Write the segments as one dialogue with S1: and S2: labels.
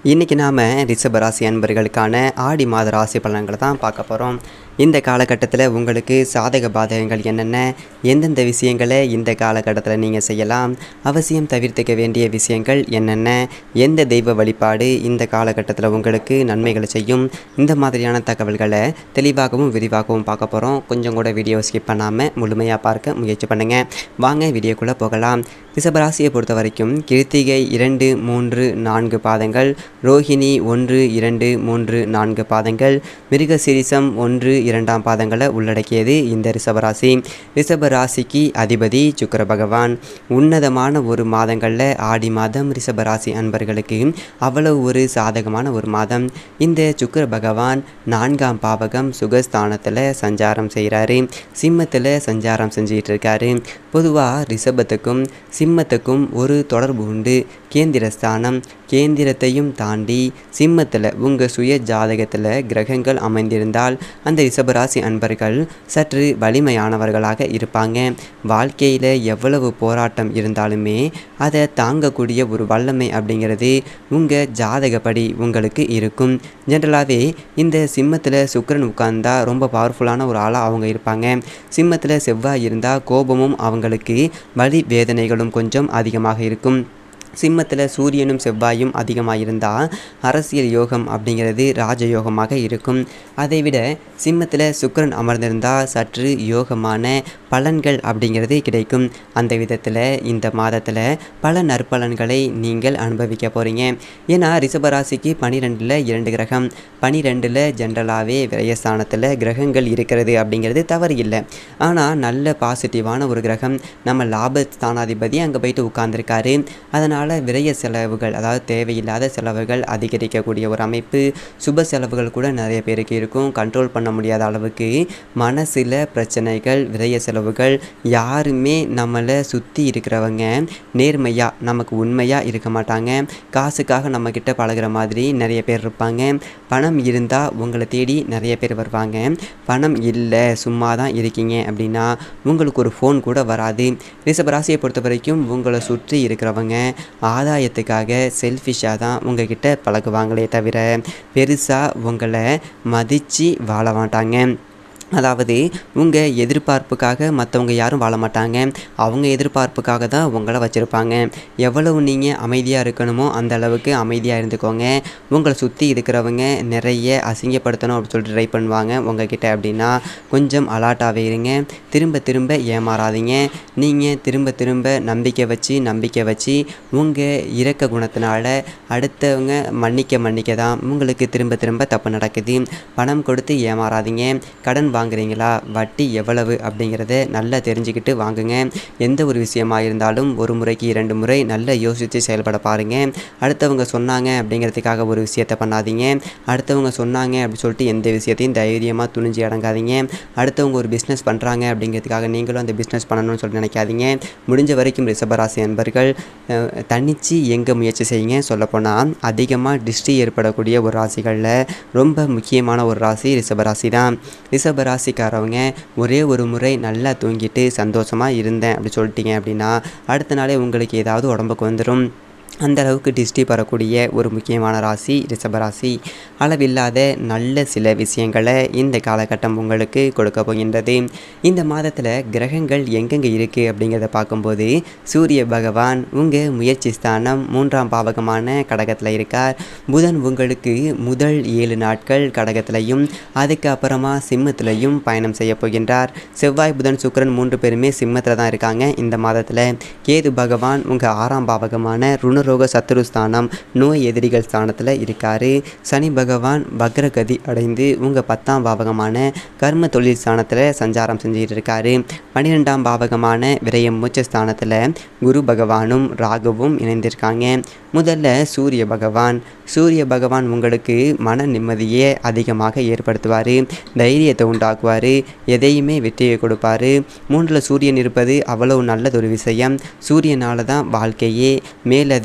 S1: இன்றைக்கி நாம் ரிஷபராசி அன்பர்களுக்கான ஆடி மாத ராசி பலன்களை தான் பார்க்க போகிறோம் இந்த காலகட்டத்தில் உங்களுக்கு சாதக பாதகங்கள் என்னென்ன எந்தெந்த விஷயங்களை இந்த காலகட்டத்தில் நீங்கள் செய்யலாம் அவசியம் தவிர்த்துக்க வேண்டிய விஷயங்கள் என்னென்ன எந்த தெய்வ வழிபாடு இந்த காலகட்டத்தில் உங்களுக்கு நன்மைகளை செய்யும் இந்த மாதிரியான தகவல்களை தெளிவாகவும் விரிவாகவும் பார்க்க போகிறோம் கொஞ்சம் கூட வீடியோ ஸ்கிப் பண்ணாமல் முழுமையாக பார்க்க முயற்சி பண்ணுங்கள் வாங்க வீடியோக்குள்ளே போகலாம் ரிஷபராசியை பொறுத்த வரைக்கும் கிருத்திகை இரண்டு மூன்று நான்கு பாதங்கள் ரோஹிணி ஒன்று இரண்டு மூன்று நான்கு பாதங்கள் மிருகசிரிசம் ஒன்று இரண்டாம் பாதங்களை உள்ளடக்கியது இந்த ரிஷபராசி ரிஷபராசிக்கு அதிபதி சுக்கிர பகவான் உன்னதமான ஒரு மாதங்களில் ஆடி மாதம் ரிஷபராசி அன்பர்களுக்கு அவ்வளவு ஒரு சாதகமான ஒரு மாதம் இந்த சுக்கிர பகவான் நான்காம் பாவகம் சுகஸ்தானத்தில் சஞ்சாரம் செய்கிறாரு சிம்மத்தில் சஞ்சாரம் செஞ்சிட்டு இருக்காரு பொதுவாக ரிஷபத்துக்கும் சிம்மத்துக்கும் ஒரு தொடர்பு உண்டு கேந்திரஸ்தானம் கேந்திரத்தையும் தாண்டி சிம்மத்தில் உங்கள் சுய ஜாதகத்தில் கிரகங்கள் அமைந்திருந்தால் அந்த ரிஷபராசி அன்பர்கள் சற்று வலிமையானவர்களாக இருப்பாங்க வாழ்க்கையில் எவ்வளவு போராட்டம் இருந்தாலுமே அதை தாங்கக்கூடிய ஒரு வல்லமை அப்படிங்கிறது உங்கள் ஜாதகப்படி உங்களுக்கு இருக்கும் ஜென்ரலாகவே இந்த சிம்மத்தில் சுக்கிரன் உட்கார்ந்தா ரொம்ப பவர்ஃபுல்லான ஒரு ஆளாக அவங்க இருப்பாங்க சிம்மத்தில் செவ்வாய் இருந்தால் கோபமும் அவங்களுக்கு வலி வேதனைகளும் கொஞ்சம் அதிகமாக இருக்கும் சிம்மத்தில் சூரியனும் செவ்வாயும் அதிகமாக இருந்தால் அரசியல் யோகம் அப்படிங்கிறது ராஜயோகமாக இருக்கும் அதைவிட சிம்மத்தில் சுக்கிரன் அமர்ந்திருந்தால் சற்று யோகமான பலன்கள் அப்படிங்கிறது கிடைக்கும் அந்த விதத்தில் இந்த மாதத்தில் பல நற்பலன்களை நீங்கள் அனுபவிக்க போகிறீங்க ஏன்னா ரிஷபராசிக்கு பனிரெண்டில் இரண்டு கிரகம் பனிரெண்டில் ஜென்ரலாகவே விரயஸ்தானத்தில் கிரகங்கள் இருக்கிறது அப்படிங்கிறது தவறு இல்லை ஆனால் நல்ல பாசிட்டிவான ஒரு கிரகம் நம்ம லாபஸ்தானாதிபதி அங்கே போயிட்டு உட்கார்ந்துருக்காரு அதனால் விரய செலவுகள் அதாவது தேவையில்லாத செலவுகள் அதிகரிக்கக்கூடிய ஒரு அமைப்பு சுப செலவுகள் கூட நிறைய பேருக்கு இருக்கும் கண்ட்ரோல் பண்ண முடியாத அளவுக்கு மனசில் பிரச்சனைகள் விரய செலவுகள் யாருமே நம்மளை சுற்றி இருக்கிறவங்க நேர்மையாக நமக்கு உண்மையாக இருக்க மாட்டாங்க காசுக்காக நம்மக்கிட்ட பழகுற மாதிரி நிறைய பேர் இருப்பாங்க பணம் இருந்தால் உங்களை தேடி நிறைய பேர் வருவாங்க பணம் இல்லை சும்மா தான் இருக்கீங்க அப்படின்னா உங்களுக்கு ஒரு ஃபோன் கூட வராது ரிஷபராசியை பொறுத்த வரைக்கும் உங்களை சுற்றி இருக்கிறவங்க ஆதாயத்துக்காக செல்ஃபிஷாக தான் உங்ககிட்ட பழகுவாங்களே தவிர பெருசாக உங்களை மதித்து வாழ மாட்டாங்க அதாவது உங்கள் எதிர்பார்ப்புக்காக மற்றவங்க யாரும் வாழ மாட்டாங்க அவங்க எதிர்பார்ப்புக்காக தான் உங்களை வச்சுருப்பாங்க எவ்வளவு நீங்கள் அமைதியாக இருக்கணுமோ அந்த அளவுக்கு அமைதியாக இருந்துக்கோங்க உங்களை சுற்றி இருக்கிறவங்க நிறைய அசிங்கப்படுத்தணும் அப்படின்னு சொல்லிட்டு ட்ரை பண்ணுவாங்க உங்ககிட்ட அப்படின்னா கொஞ்சம் அலாட்டாகவே இருங்க திரும்ப திரும்ப ஏமாறாதீங்க நீங்கள் திரும்ப திரும்ப நம்பிக்கை வச்சு நம்பிக்கை வச்சு உங்கள் இறக்க குணத்தினால அடுத்தவங்க மன்னிக்க மன்னிக்க தான் உங்களுக்கு திரும்ப திரும்ப தப்பு நடக்குது பணம் கொடுத்து ஏமாறாதீங்க கடன் வாங்குறீங்களா வட்டி எவ்வளவு அப்படிங்கிறத நல்லா தெரிஞ்சுக்கிட்டு வாங்குங்க எந்த ஒரு விஷயமா இருந்தாலும் ஒரு முறைக்கு இரண்டு முறை நல்லா யோசித்து செயல்பட பாருங்க அடுத்தவங்க சொன்னாங்க அப்படிங்கிறதுக்காக ஒரு விஷயத்தை பண்ணாதீங்க அடுத்தவங்க சொன்னாங்க அப்படின்னு சொல்லிட்டு எந்த விஷயத்தையும் தைரியமாக துணிஞ்சு அடங்காதீங்க அடுத்தவங்க ஒரு பிஸ்னஸ் பண்ணுறாங்க அப்படிங்கிறதுக்காக நீங்களும் அந்த பிஸ்னஸ் பண்ணணும்னு சொல்லி நினைக்காதீங்க முடிஞ்ச வரைக்கும் ரிஷபராசி அன்பர்கள் அஹ், தனிச்சு எங்கே முயற்சி செய்யுங்க சொல்லப்போனால் அதிகமாக டிஸ்ட்ரி ஏற்படக்கூடிய ஒரு ராசிகளில் ரொம்ப முக்கியமான ஒரு ராசி ரிஷபராசி தான் ரிஷபராசிக்காரவங்க ஒரே ஒரு முறை நல்லா தூங்கிட்டு சந்தோஷமாக இருந்தேன் அப்படி சொல்லிட்டீங்க அப்படின்னா அடுத்த நாளே உங்களுக்கு ஏதாவது உடம்புக்கு வந்துடும் அந்த அளவுக்கு டிஸ்டி பெறக்கூடிய ஒரு முக்கியமான ராசி ரிஷபராசி அளவில்லாத நல்ல சில விஷயங்களை இந்த காலகட்டம் உங்களுக்கு கொடுக்க போகின்றது இந்த மாதத்தில் கிரகங்கள் எங்கெங்கே இருக்குது அப்படிங்கிறத பார்க்கும்போது சூரிய பகவான் உங்கள் முயற்சி ஸ்தானம் மூன்றாம் பாவகமான கடகத்தில் இருக்கார் புதன் உங்களுக்கு முதல் ஏழு நாட்கள் கடகத்திலையும் அதுக்கப்புறமா சிம்மத்திலையும் பயணம் செய்ய போகின்றார் செவ்வாய் புதன் சுக்கிரன் மூன்று பேருமே சிம்மத்தில் தான் இருக்காங்க இந்த மாதத்தில் கேது பகவான் உங்கள் ஆறாம் பாவகமான ருணரோக சத்துருஸ்தானம் நோய் எதிரிகள் ஸ்தானத்தில் இருக்காரு சனி பகவான் வக்ரகதி அடைந்து உங்கள் பத்தாம் பாவகமான கர்ம தொழில் ஸ்தானத்தில் சஞ்சாரம் செஞ்சுட்டு இருக்காரு பன்னிரெண்டாம் பாவகமான விரயம் மூச்ச ஸ்தானத்தில் குரு பகவானும் ராகுவும் இணைந்திருக்காங்க முதல்ல சூரிய பகவான் சூரிய பகவான் உங்களுக்கு மன நிம்மதியை அதிகமாக ஏற்படுத்துவார் தைரியத்தை உண்டாக்குவார் எதையுமே வெற்றியை கொடுப்பாரு மூன்றில் சூரியன் இருப்பது அவ்வளவு நல்லதொரு விஷயம் சூரியனால தான் வாழ்க்கையே மேலதிக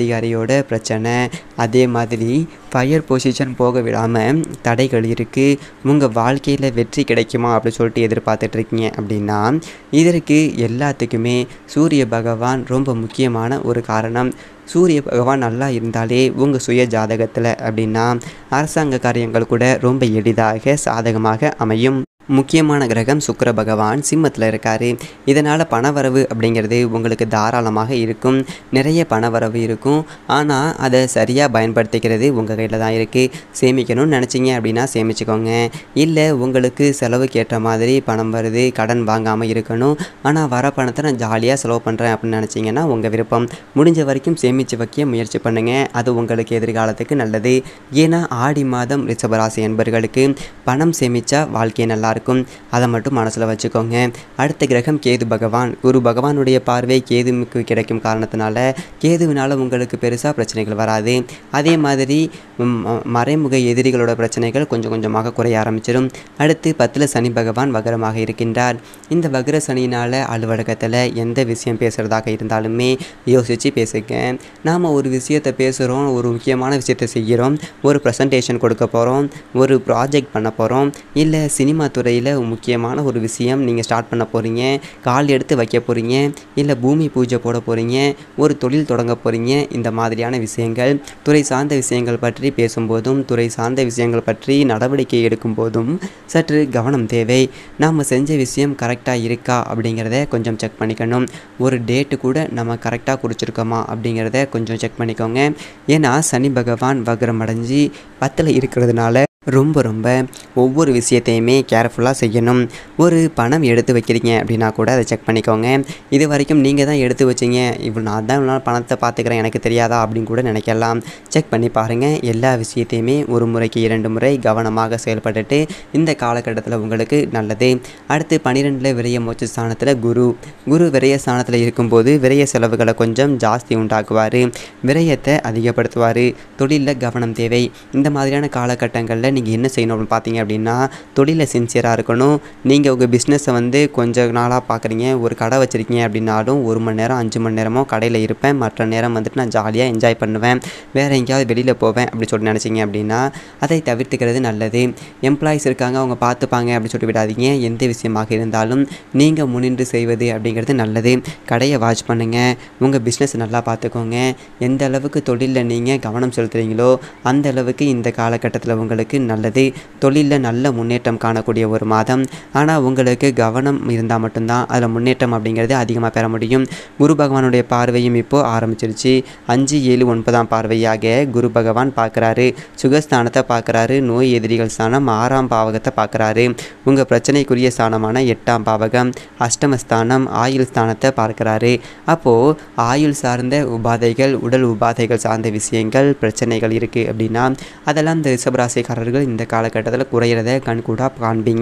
S1: அதிகாரியோட பிரச்சனை அதே மாதிரி ஃபயர் பொசிஷன் போக விடாமல் தடைகள் இருக்குது உங்கள் வாழ்க்கையில் வெற்றி கிடைக்குமா அப்படின்னு சொல்லிட்டு எதிர்பார்த்துட்ருக்கீங்க அப்படின்னா இதற்கு எல்லாத்துக்குமே சூரிய பகவான் ரொம்ப முக்கியமான ஒரு காரணம் சூரிய பகவான் நல்லா இருந்தாலே உங்கள் சுய ஜாதகத்தில் அப்படின்னா அரசாங்க காரியங்கள் கூட ரொம்ப எளிதாக சாதகமாக அமையும் முக்கியமான கிரகம் சுக்கிர பகவான் சிம்மத்தில் இருக்கார் இதனால் பணவரவு அப்படிங்கிறது உங்களுக்கு தாராளமாக இருக்கும் நிறைய பணவரவு இருக்கும் ஆனால் அதை சரியாக பயன்படுத்திக்கிறது உங்கள் கையில் தான் இருக்குது சேமிக்கணும்னு நினச்சிங்க அப்படின்னா சேமிச்சுக்கோங்க இல்லை உங்களுக்கு செலவுக்கு ஏற்ற மாதிரி பணம் வருது கடன் வாங்காமல் இருக்கணும் ஆனால் வர பணத்தை நான் ஜாலியாக செலவு பண்ணுறேன் அப்படின்னு நினச்சிங்கன்னா உங்கள் விருப்பம் முடிஞ்ச வரைக்கும் சேமித்து வைக்க முயற்சி பண்ணுங்கள் அது உங்களுக்கு எதிர்காலத்துக்கு நல்லது ஏன்னா ஆடி மாதம் ரிஷபராசி என்பர்களுக்கு பணம் சேமித்தா வாழ்க்கை நல்லாயிருக்கும் அதை மட்டும் மனசில் வச்சுக்கோங்க அடுத்த கிரகம் கேது பகவான் குரு பகவானுடைய பார்வை கேதுவுக்கு கிடைக்கும் காரணத்தினால கேதுவினால் உங்களுக்கு பெருசாக பிரச்சனைகள் வராது அதே மாதிரி ம், ம- மறைமுக எதிரிகளோட பிரச்சனைகள் கொஞ்சம் கொஞ்சமாக குறைய ஆரம்பிச்சிடும் அடுத்து பத்தில் சனி பகவான் வகரமாக இருக்கின்றார் இந்த வகர சனியினால் அலுவலகத்தில் எந்த விஷயம் பேசுகிறதாக இருந்தாலுமே யோசித்து பேசுங்க நாம் ஒரு விஷயத்தை பேசுகிறோம் ஒரு முக்கியமான விஷயத்தை செய்கிறோம் ஒரு ப்ரெசன்டேஷன் கொடுக்க போகிறோம் ஒரு ப்ராஜெக்ட் பண்ண போகிறோம் இல்லை சினிமா துறையில் முக்கியமான ஒரு விஷயம் நீங்கள் ஸ்டார்ட் பண்ண போகிறீங்க கால் எடுத்து வைக்க போகிறீங்க இல்லை பூமி பூஜை போட போகிறீங்க ஒரு தொழில் தொடங்க போகிறீங்க இந்த மாதிரியான விஷயங்கள் துறை சார்ந்த விஷயங்கள் பற்றி பேசும்போதும் துறை சார்ந்த விஷயங்கள் பற்றி நடவடிக்கை எடுக்கும் போதும் சற்று கவனம் தேவை நாம் செஞ்ச விஷயம் கரெக்டாக இருக்கா அப்படிங்கிறத கொஞ்சம் செக் பண்ணிக்கணும் ஒரு டேட்டு கூட நம்ம கரெக்டாக குறிச்சிருக்கோமா அப்படிங்கிறத கொஞ்சம் செக் பண்ணிக்கோங்க ஏன்னா சனி பகவான் வக்ரம் அடைஞ்சு பத்தில் இருக்கிறதுனால ரொம்ப ரொம்ப ஒவ்வொரு விஷயத்தையுமே கேர்ஃபுல்லாக செய்யணும் ஒரு பணம் எடுத்து வைக்கிறீங்க அப்படின்னா கூட அதை செக் பண்ணிக்கோங்க இது வரைக்கும் நீங்கள் தான் எடுத்து வச்சீங்க இவ்வளோ நான் தான் இவ்வளோ நாள் பணத்தை பார்த்துக்கிறேன் எனக்கு தெரியாதா அப்படின்னு கூட நினைக்கலாம் செக் பண்ணி பாருங்கள் எல்லா விஷயத்தையுமே ஒரு முறைக்கு இரண்டு முறை கவனமாக செயல்பட்டுட்டு இந்த காலகட்டத்தில் உங்களுக்கு நல்லது அடுத்து பன்னிரெண்டில் விரைய மோட்ச ஸ்தானத்தில் குரு குரு விரைய ஸ்தானத்தில் இருக்கும்போது விரைய செலவுகளை கொஞ்சம் ஜாஸ்தி உண்டாக்குவார் விரயத்தை அதிகப்படுத்துவார் தொழிலில் கவனம் தேவை இந்த மாதிரியான காலகட்டங்களில் நீங்கள் என்ன செய்யணும் அப்படின்னு பார்த்தீங்க அப்படின்னா தொழிலில் சின்சியராக இருக்கணும் நீங்கள் உங்கள் பிஸ்னஸை வந்து கொஞ்ச நாளாக பார்க்குறீங்க ஒரு கடை வச்சுருக்கீங்க அப்படின்னாலும் ஒரு மணி நேரம் அஞ்சு மணி நேரமோ கடையில் இருப்பேன் மற்ற நேரம் வந்துட்டு நான் ஜாலியாக என்ஜாய் பண்ணுவேன் வேறு எங்கேயாவது வெளியில் போவேன் அப்படி சொல்லி நினச்சிங்க அப்படின்னா அதை தவிர்த்துக்கிறது நல்லது எம்ப்ளாயிஸ் இருக்காங்க அவங்க பார்த்துப்பாங்க அப்படி சொல்லி விடாதீங்க எந்த விஷயமாக இருந்தாலும் நீங்கள் முன்னின்று செய்வது அப்படிங்கிறது நல்லது கடையை வாட்ச் பண்ணுங்கள் உங்கள் பிஸ்னஸ் நல்லா பார்த்துக்கோங்க எந்த அளவுக்கு தொழிலில் நீங்கள் கவனம் செலுத்துகிறீங்களோ அந்த அளவுக்கு இந்த காலகட்டத்தில் உங்களுக்கு நல்லது தொழிலில் நல்ல முன்னேற்றம் காணக்கூடிய ஒரு மாதம் ஆனால் உங்களுக்கு கவனம் இருந்தால் மட்டும்தான் அதில் முன்னேற்றம் அப்படிங்கிறது அதிகமாக பெற முடியும் குரு பகவானுடைய பார்வையும் இப்போது ஆரம்பிச்சிருச்சு அஞ்சு ஏழு ஒன்பதாம் பார்வையாக குரு பகவான் பார்க்குறாரு சுகஸ்தானத்தை பார்க்குறாரு நோய் எதிரிகள் ஸ்தானம் ஆறாம் பாவகத்தை பார்க்குறாரு உங்கள் பிரச்சனைக்குரிய ஸ்தானமான எட்டாம் பாவகம் அஷ்டமஸ்தானம் ஆயுள் ஸ்தானத்தை பார்க்குறாரு அப்போது ஆயுள் சார்ந்த உபாதைகள் உடல் உபாதைகள் சார்ந்த விஷயங்கள் பிரச்சனைகள் இருக்குது அப்படின்னா அதெல்லாம் இந்த ரிஷபராசிக்காரர்கள் இந்த காலகட்டத்தில் குறையிறத கண்கூடாக காண்பீங்க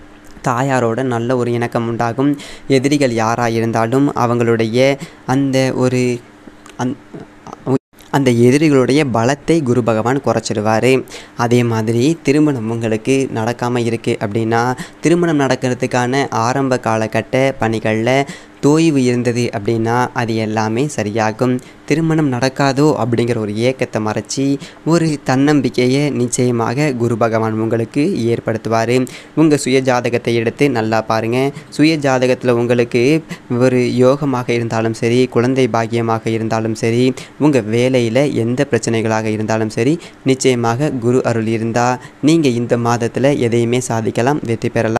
S1: தாயாரோட நல்ல ஒரு இணக்கம் உண்டாகும் எதிரிகள் யாராக இருந்தாலும் அவங்களுடைய அந்த ஒரு அந் அந்த எதிரிகளுடைய பலத்தை குரு பகவான் குறைச்சிடுவார் அதே மாதிரி திருமணம் உங்களுக்கு நடக்காமல் இருக்குது அப்படின்னா திருமணம் நடக்கிறதுக்கான ஆரம்ப காலகட்ட பணிகளில் தோய்வு இருந்தது அப்படின்னா அது எல்லாமே சரியாகும் திருமணம் நடக்காதோ அப்படிங்கிற ஒரு ஏக்கத்தை மறைச்சி ஒரு தன்னம்பிக்கையை நிச்சயமாக குரு பகவான் உங்களுக்கு ஏற்படுத்துவார் உங்கள் சுய ஜாதகத்தை எடுத்து நல்லா பாருங்கள் சுய ஜாதகத்தில் உங்களுக்கு ஒரு யோகமாக இருந்தாலும் சரி குழந்தை பாக்கியமாக இருந்தாலும் சரி உங்கள் வேலையில் எந்த பிரச்சனைகளாக இருந்தாலும் சரி நிச்சயமாக குரு அருள் இருந்தால் நீங்கள் இந்த மாதத்தில் எதையுமே சாதிக்கலாம் வெற்றி பெறலாம்